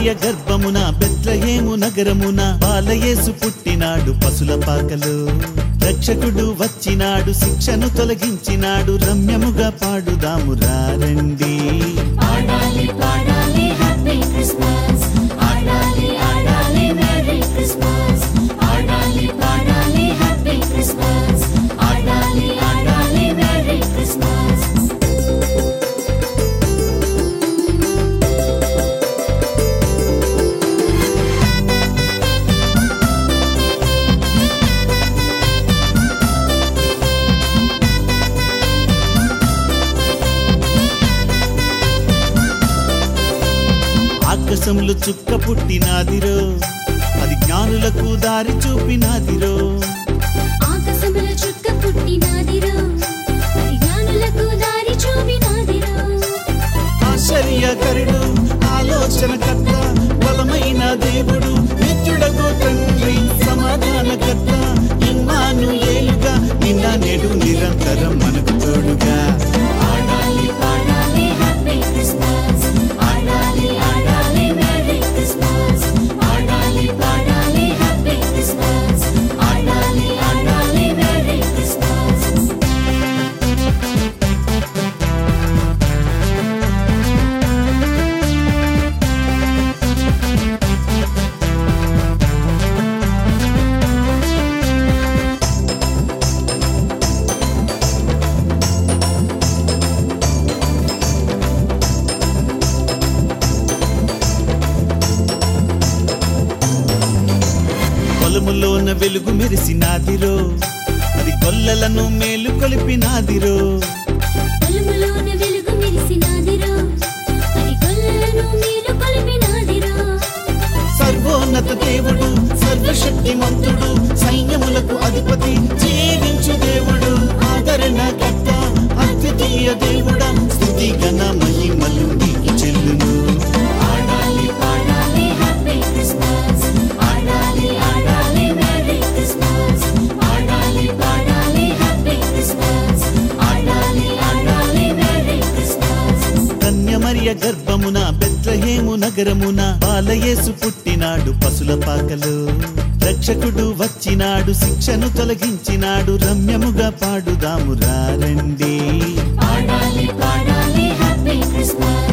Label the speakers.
Speaker 1: మరియ గర్భమున బెత్లహేము నగరమున బాలయేసు పుట్టినాడు పసుల పాకలో రక్షకుడు వచ్చినాడు శిక్షను తొలగించినాడు రమ్యముగా పాడుదాము రండి
Speaker 2: ఆడాలి పాడాలి హ్యాపీ క్రిస్మస్ ఆడాలి ఆడాలి మెరీ క్రిస్మస్ ఆడాలి పాడాలి హ్యాపీ క్రిస్మస్ ఆడాలి ఆడాలి మెరీ క్రిస్మస్
Speaker 1: ఆకాశంలో చుక్క పుట్టినాదిరో అది జ్ఞానులకు దారి చూపినాదిరో
Speaker 2: ఆకాశముల చుక్క పుట్టినాదిరో అది జ్ఞానులకు దారి చూపినాదిరో
Speaker 1: ఆశ్చర్యకరుడు ఆలోచనకర్త బలమైన దేవుడు నిత్యుడగు తండ్రి సమాధానకర్త ఇన్నాను ఏలుగా నిన్న నేడు నిరంతరం మనకు తోడుగా
Speaker 2: ఆడాలి పాడాలి హ్యాపీ క్రిస్మస్ ఆడాలి ఆడాలి మెరీ క్రిస్మస్ ఆడాలి పాడాలి హ్యాపీ క్రిస్మస్ ఆడాలి ఆడాలి మెరీ క్రిస్మస్
Speaker 1: పొలములోన వెలుగు మెరిసినాదిరో అది కొల్లలను మేలు కొలిపినాదిరో
Speaker 2: పొలములోన వెలుగు మెరిసినాదిరో అది కొల్లలను మీరు కొలిపినాదిరో
Speaker 1: సర్వోన్నత దేవుడు సర్వశక్తిమంతుడు సైన్యములకు అధిపతి జీవించు దేవుడు ఆదరణ కర్త అద్వితీయ దేవుడా స్థుతి ఘన మహిమలు నీకు చెల్లును
Speaker 2: ఆడాలి పాడాలి హ్యాపీ క్రిస్మస్ ఆడాలి ఆడాలి మెరీ క్రిస్మస్ ఆడాలి పాడాలి హ్యాపీ క్రిస్మస్ ఆడాలి ఆడాలి మెరీ క్రిస్మస్
Speaker 1: కన్యమర్య గర్భమున బెత్లహేము నగరమున బాలయేసు పుట్టినాడు పసుల పాకలో రక్షకుడు వచ్చినాడు శిక్షను తొలగించినాడు రమ్యముగా పాడుదాము రండి
Speaker 2: ఆడాలి పాడాలి హ్యాపీ క్రిస్మస్